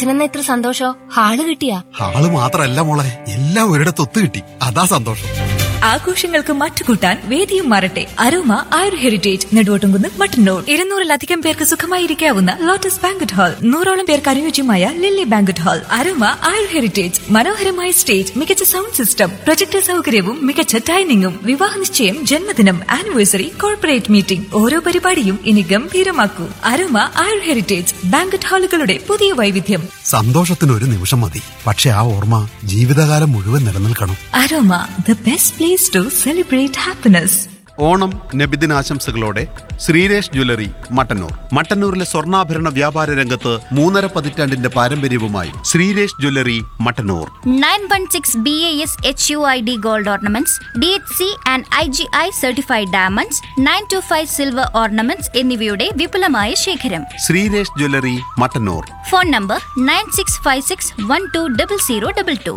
അച്ഛനെന്ന ഇത്ര സന്തോഷോ ഹാള് കിട്ടിയാ ആള് മാത്രല്ല മോളെ എല്ലാം ഒരിടത്ത് ഒത്തു കിട്ടി അതാ സന്തോഷം ആഘോഷങ്ങൾക്ക് മറ്റുകൂട്ടാൻ വേദിയും മാറട്ടെ അരോമ ആയുർ ഹെറിറ്റേജ് നെടുവോട്ടുംകുന്ന് മട്ടന്നൂർ ഇരുന്നൂറിലധികം പേർക്ക് സുഖമായിരിക്കാവുന്ന ലോട്ടസ് ബാങ്കറ്റ് ഹാൾ നൂറോളം പേർക്ക് അനുയോജ്യമായ Lily banquet hall Aroma Ayur Heritage മനോഹരമായ സ്റ്റേജ് മികച്ച സൗണ്ട് സിസ്റ്റം പ്രൊജക്ടർ സൗകര്യവും മികച്ച ഡൈനിങ്ങും വിവാഹ നിശ്ചയം ജന്മദിനം ആനിവേഴ്സറി കോർപ്പറേറ്റ് മീറ്റിംഗ് ഓരോ പരിപാടിയും ഇനി ഗംഭീരമാക്കൂ അരോമ ആയുർ ഹെറിറ്റേജ് ബാങ്കറ്റ് ഹാളുകളുടെ പുതിയ വൈവിധ്യം സന്തോഷത്തിന് ഒരു നിമിഷം മതി പക്ഷെ ആ ഓർമ്മ ജീവിതകാലം മുഴുവൻ നിലനിൽക്കണം Aroma the best place to celebrate happiness Onam നബിദിനാശംസകളോടെ ശ്രീരേഷ് ജ്വല്ലറി മട്ടന്നൂർ മട്ടന്നൂരിലെ സ്വർണ്ണാഭരണ വ്യാപാര രംഗത്ത് മൂന്നര പതിറ്റാണ്ടിന്റെ പാരമ്പര്യവുമായി Sreeresh jewellery Mattannur 916 BAS HUID gold ornaments, DHC and IGI certified diamonds, 925 silver ornaments എന്നിവയുടെ വിപുലമായ ശേഖരം Sreeresh jewellery Mattannur phone number nine six five six one two double zero double two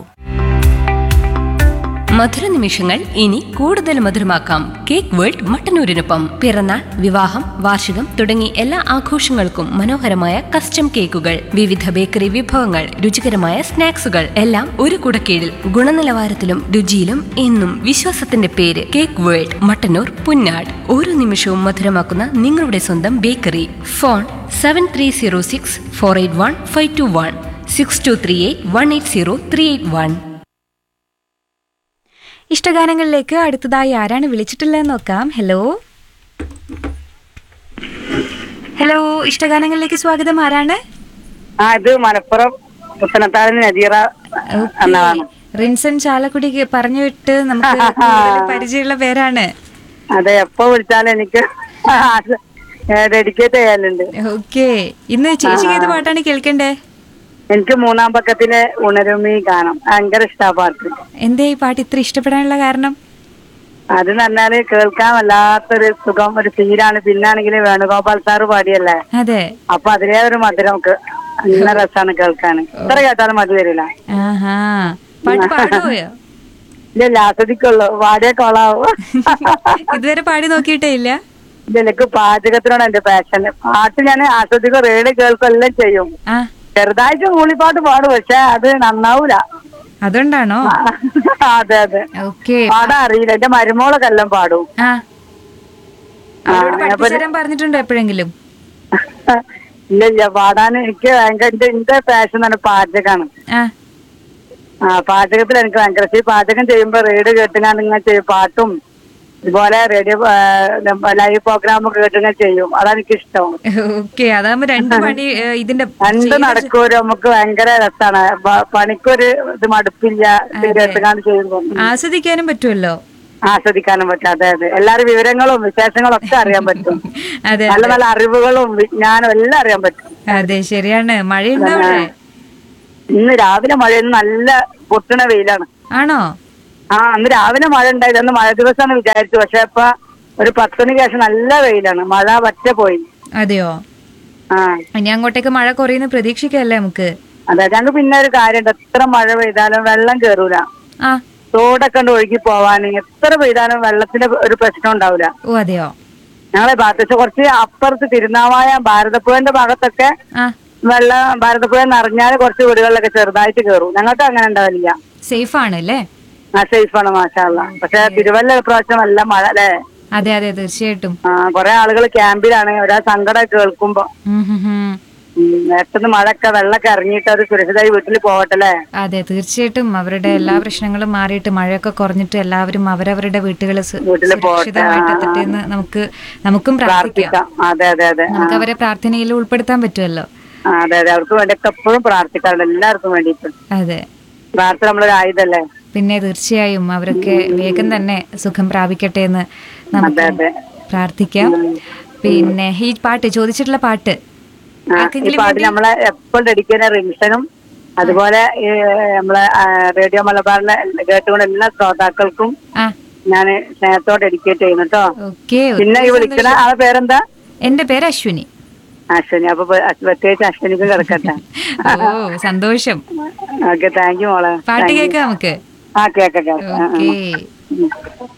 മധുര നിമിഷങ്ങൾ ഇനി കൂടുതൽ മധുരമാക്കാം കേക്ക് വേൾഡ് മട്ടന്നൂരിനൊപ്പം പിറന്നാൾ വിവാഹം വാർഷികം തുടങ്ങി എല്ലാ ആഘോഷങ്ങൾക്കും മനോഹരമായ കസ്റ്റം കേക്കുകൾ വിവിധ ബേക്കറി വിഭവങ്ങൾ രുചികരമായ സ്നാക്സുകൾ എല്ലാം ഒരു കുടക്കീഴിൽ ഗുണനിലവാരത്തിലും രുചിയിലും എന്നും വിശ്വാസത്തിന്റെ പേര് കേക്ക് വേൾഡ് മട്ടന്നൂർ പുന്നാട് ഓരോ നിമിഷവും മധുരമാക്കുന്ന നിങ്ങളുടെ സ്വന്തം bakery phone seven three zero six four eight one five two one six two three eight one eight zero three eight one ഇഷ്ടഗാനങ്ങളിലേക്ക് അടുത്തതായി ആരാണ് വിളിച്ചിട്ടുള്ളതെന്ന് നോക്കാം ഹലോ ഹലോ ഇഷ്ടഗാനങ്ങളിലേക്ക് സ്വാഗതം ആരാണ് ആ ഇത് മലപ്പുറം പുത്തനത്താഴ് നദീറ എന്നതാണ് റിൻസൺ ചാലക്കുടി പറഞ്ഞു വിട്ട് നമുക്ക് കൂടുതൽ പരിചയമുള്ള പേരാണ് അതെ എപ്പോ വിളിച്ചാലും എനിക്ക് ഡെഡിക്കേറ്റ് ചെയ്യാനുണ്ട് ഓക്കെ ഇന്ന് ചേച്ചി ഏത് പാട്ടാണ് കേൾക്കണ്ടേ എനിക്ക് മൂന്നാം പക്കത്തിലെ ഉണരുമീ ഗാനം ഭയങ്കര ഇഷ്ടാ പാട്ട് എന്തേ ഈ പാട്ട് ഇത്ര ഇഷ്ടപ്പെടാനുള്ള കാരണം അത് പറഞ്ഞാല് കേൾക്കാൻ വല്ലാത്തൊരു സുഖം ഒരു ഫീലാണ് പിന്നാണെങ്കിൽ വേണുഗോപാൽ സാറ് പാടിയല്ലേ അതെ അപ്പൊ അതിലേ ഒരു മധുരം നമുക്ക് നല്ല രസമാണ് കേൾക്കാൻ ഇത്ര കേട്ടാലും മതി വരില്ല ആഹാ പാട്ട് പാടുപോയോ ഇല്ല ആസ്വദിക്കുള്ളൂ പാടിയ കൊളാവും ഇതുവരെ പാടി നോക്കിയിട്ടേ ഇല്ല ഇത് എനിക്ക് പാചകത്തിനോട് എന്റെ പാഷൻ പാട്ട് ഞാൻ ആസ്വദിക്കും റേഡിയോ കേൾക്കും എല്ലാം ചെയ്യും ആ ചെറുതായിട്ട് മൂളിപ്പാട്ട് പാടും പക്ഷെ അത് നന്നാവൂല അതുകൊണ്ടാണോ അതെ അതെ ഓക്കെ പാടാൻ അറിയില്ല എന്റെ മരുമോളൊക്കെ എല്ലാം പാടും ആ ആ, അവരോട് ഞാൻ പഠിപ്പിച്ചു തരാൻ പറഞ്ഞിട്ടുണ്ടോ എപ്പോഴെങ്കിലും ഇല്ല ഇല്ല പാടാൻ എനിക്ക് ഭയങ്കര എന്റെ എന്റെ പാഷൻ തന്നെ പാചകമാണ് ആ ആ പാചകത്തിൽ എനിക്ക് ഭയങ്കര ഈ പാചകം ചെയ്യുമ്പോ റേഡിയോ കേട്ടുകൊണ്ട് ഇങ്ങനെ ചെയ്യും പാട്ടും ഇതുപോലെ റേഡിയോ ലൈവ് പ്രോഗ്രാം കേട്ടിങ്ങനെ ചെയ്യും അതാണ് എനിക്ക് ഇഷ്ടം ഓക്കെ അതാകുമ്പോ രണ്ട് പണി ഏ, ഇതിന്റെ രണ്ട് ചെയ്യുന്ന നടക്കൂര് നമുക്ക് ഭയങ്കര രസാണ് പ- പണിക്കൊരു ഇത് മടുപ്പില്ല ഇത് കേട്ടുകാണ്ട് ചെയ്യുമ്പോ ആസ്വദിക്കാനും പറ്റുമല്ലോ ആസ്വദിക്കാനും പറ്റും അതെ അതെ എല്ലാരും വിവരങ്ങളും വിശേഷങ്ങളും ഒക്കെ അറിയാൻ പറ്റും അതെ നല്ല നല്ല അറിവുകളും വിജ്ഞാനവും എല്ലാം അറിയാൻ പറ്റും അതെ ശരിയാണ് മഴയുണ്ടോ അവിടെ ഇന്ന് രാവിലെ മഴ ഇന്ന് നല്ല പൊട്ടണ വെയിലാണ് ആണോ ആ അന്ന് രാവിലെ മഴ ഉണ്ടായത് അന്ന് മഴ ദിവസമാണ് വിചാരിച്ചു പക്ഷെ ഇപ്പൊ ഒരു പത്ത് മണിക്ക് ശേഷം നല്ല വെയിലാണ് മഴ പറ്റ പോയി അതെയോ ആ ഇനി അങ്ങോട്ടേക്ക് മഴ കുറയുന്ന പ്രതീക്ഷിക്കല്ലേ നമുക്ക് അതെ ഞങ്ങൾക്ക് പിന്നെ ഒരു കാര്യമുണ്ട് എത്ര മഴ പെയ്താലും വെള്ളം കേറൂല ആ തോടൊക്കെ ഉണ്ട് ഒഴുകി പോവാൻ എത്ര പെയ്താലും വെള്ളത്തിന്റെ ഒരു പ്രശ്നം ഉണ്ടാവില്ല ഓ അതെയോ ഞങ്ങളെ ഭാഗത്ത് കുറച്ച് അപ്പുറത്ത് തിരുനാവായ ഭാരതപ്പുഴന്റെ ഭാഗത്തൊക്കെ ആ വെള്ളം ഭാരതപ്പുഴ നിറഞ്ഞാൽ കുറച്ച് വീടുകളിലൊക്കെ ചെറുതായിട്ട് കയറും ഞങ്ങൾക്ക് അങ്ങനെ ഉണ്ടാവില്ല സേഫ് ആണ് അല്ലേ ആ സേഫാണ് മാഷാള്ള പക്ഷെ തിരുവല്ല ഇപ്രാവശ്യം നല്ല മഴ അല്ലേ അതെ അതെ തീർച്ചയായിട്ടും ആ കുറെ ആളുകൾ ക്യാമ്പിലാണ് ഒരാ സങ്കടം കേൾക്കുമ്പോ ഉം ഹും ഹും. ഉം, നേരത്തെ മഴയൊക്കെ വെള്ളമൊക്കെ ഇറങ്ങിയിട്ട് അത് സുരക്ഷിതമായി വീട്ടിൽ പോകട്ടെ അല്ലേ അതെ തീർച്ചയായിട്ടും അവരുടെ എല്ലാ പ്രശ്നങ്ങളും മാറിയിട്ട് മഴയൊക്കെ കുറഞ്ഞിട്ട് എല്ലാവരും അവരവരുടെ വീട്ടുകൾ വീട്ടില് പോട്ടെ. സുരക്ഷിതമായിട്ട് എത്തട്ടെ എന്ന് നമുക്ക് നമുക്കും പ്രാർത്ഥിക്കാം പ്രാർത്ഥിക്കാം അതെ അതെ അതെ ആ, നമുക്ക് അവരെ പ്രാർത്ഥനയിൽ ഉൾപ്പെടുത്താൻ പറ്റുമല്ലോ ആ, അതെ അതെ അവർക്ക് വേണ്ടിയൊക്കെ എപ്പോഴും പ്രാർത്ഥിക്കാറുണ്ട് എല്ലാവർക്കും വേണ്ടിയിട്ട് അതെ പ്രാർത്ഥന നമ്മളൊരു ആയുധല്ലേ പിന്നെ തീർച്ചയായും അവരൊക്കെ വേഗം തന്നെ സുഖം പ്രാപിക്കട്ടെ എന്ന് നമുക്ക് അതെ. പ്രാർത്ഥിക്കാം പിന്നെ ഈ പാട്ട് ചോദിച്ചിട്ടുള്ള പാട്ട് ആ, ഈ ആർക്കെങ്കിലും പാട്ട് വേണ്ടി- നമ്മളെ എപ്പോഴും ഡെഡിക്കുന്ന റിൻഷനും അതുപോലെ ഈ നമ്മളെ ആ, റേഡിയോ മലബാറിലെ കേട്ടുകൊണ്ട് എല്ലാ ശ്രോതാക്കൾക്കും ആ ഞാൻ സ്നേഹത്തോടെ ഡെഡിക്കേറ്റ് ചെയ്യുന്നു കേട്ടോ ഓക്കെ പിന്നെ ഈ വിളിക്കണ ആളെ പേരെന്താ എന്റെ പേര് അശ്വിനി അശ്വനി അപ്പൊ പ- പ്രത്യേകിച്ച് അശ്വനിക്കും കിടക്കട്ടെ ഓ സന്തോഷം ഓക്കെ താങ്ക് യു മോളെ പാട്ട് കേൾക്കാം നമുക്ക് ആ കേക്കാം കേക്കാം ആ, ആ. ഓക്കെ